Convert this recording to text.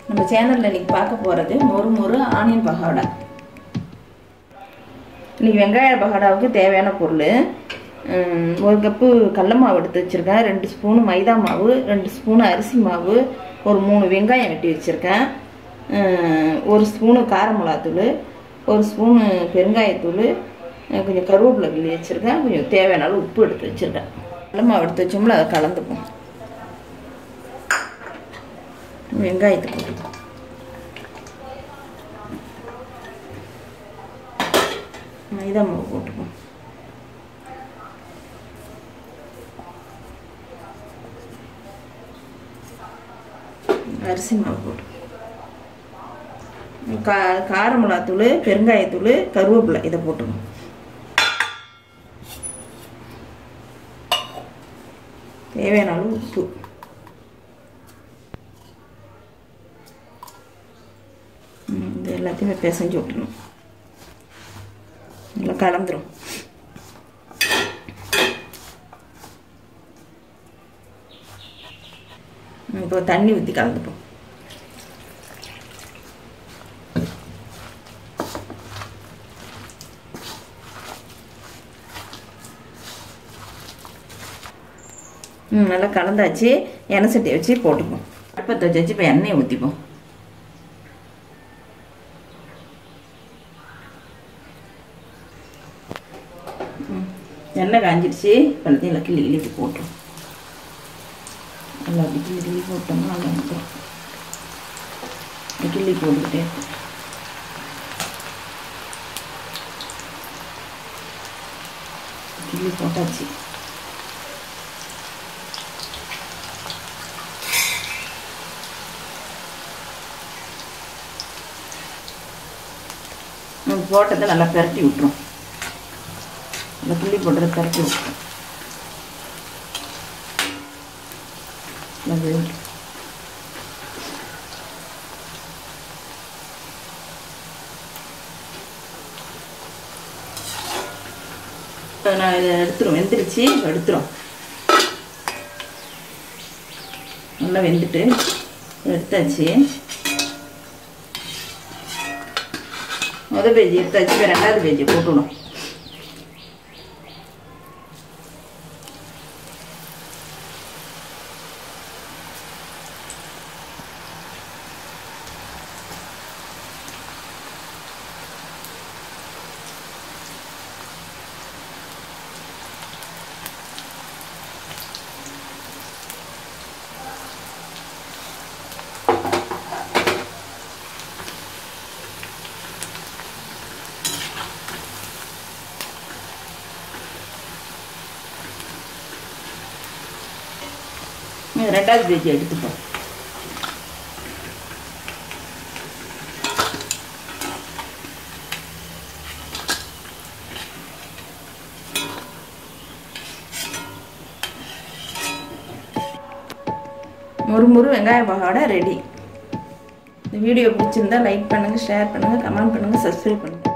நம்ம சேனலில் இன்னைக்கு பார்க்க போகிறது மொறு மொறு ஆனியன் பகோடா இன்னைக்கு வெங்காய பகோடாவுக்கு தேவையான பொருள் உம், ஒரு கப்பு கடல மாவு எடுத்து வச்சுருக்கேன் ரெண்டு ஸ்பூனு மைதா மாவு ரெண்டு ஸ்பூனு அரிசி மாவு ஒரு மூணு வெங்காயம் வெட்டி வச்சுருக்கேன் உம், ஒரு ஸ்பூனு கார மிளகாத்தூள் ஒரு ஸ்பூனு பெருங்காயத்தூள் அஹ், கொஞ்சம் கருவேப்பிலை கிள்ளி வச்சுருக்கேன் கொஞ்சம் தேவையான அளவு உப்பு எடுத்து வச்சுருக்கேன் கடல மாவு எடுத்து வச்சோம்ல அதை கலந்துப்போம் வெங்காயத்தை போட்டுப்போம் மைதா மாவு போட்டுப்போம் அரிசி மாவு போட்டு கா கார மிளகாத்தூள் பெருங்காயத்தூள் கருவேப்பிலை இதை போட்டுக்கணும் தேவையான அளவு உப்பு ம், இது எல்லாத்தையுமே பிசைஞ்சு விட்டுணும் நல்லா கலந்துரும் ம், இப்போ தண்ணி ஊற்றி கலந்துப்போம் ம் நல்லா கலந்தாச்சு எண்ணெய் சட்டியை வச்சு போட்டுப்போம் அடுப்பத்தை வச்சு வச்சு இப்போ எண்ணெயை ஊற்றிப்போம் எண்ணெய் காஞ்சிடுச்சு பழத்தையும் எல்லாம் கிள்ளி கிள்ளி போட்டுரும் எல்லாம் அப்படி கிள்ளி கிள்ளி போட்டோம்னா நல்லா வந்துடும் கிள்ளி போட்டுக்கிட்டே இருக்கும் கிள்ளி போட்டாச்சு நம்ம போட்டதை நல்லா பெரட்டி விட்டுரும் இந்த புள்ளி போட்டதை பெரட்டி விட்டுரும் அது நான் இதை எடுத்துரும் வெந்துருச்சு எடுத்துரும் நல்லா வெந்துட்டு எடுத்தாச்சு முதல் பேஜ் எடுத்தாச்சு இப்போ ரெண்டாவது பேஜ் போட்டுவிடும் இது ரெண்டாவது பேஜ் எடுத்துப்போம் முறு முறு வெங்காய பகோடா ரெடி இந்த வீடியோ பிடிச்சிருந்தா லைக் பண்ணுங்கள் ஷேர் பண்ணுங்கள் கமெண்ட் பண்ணுங்கள் சப்ஸ்கிரைப் பண்ணுங்கள்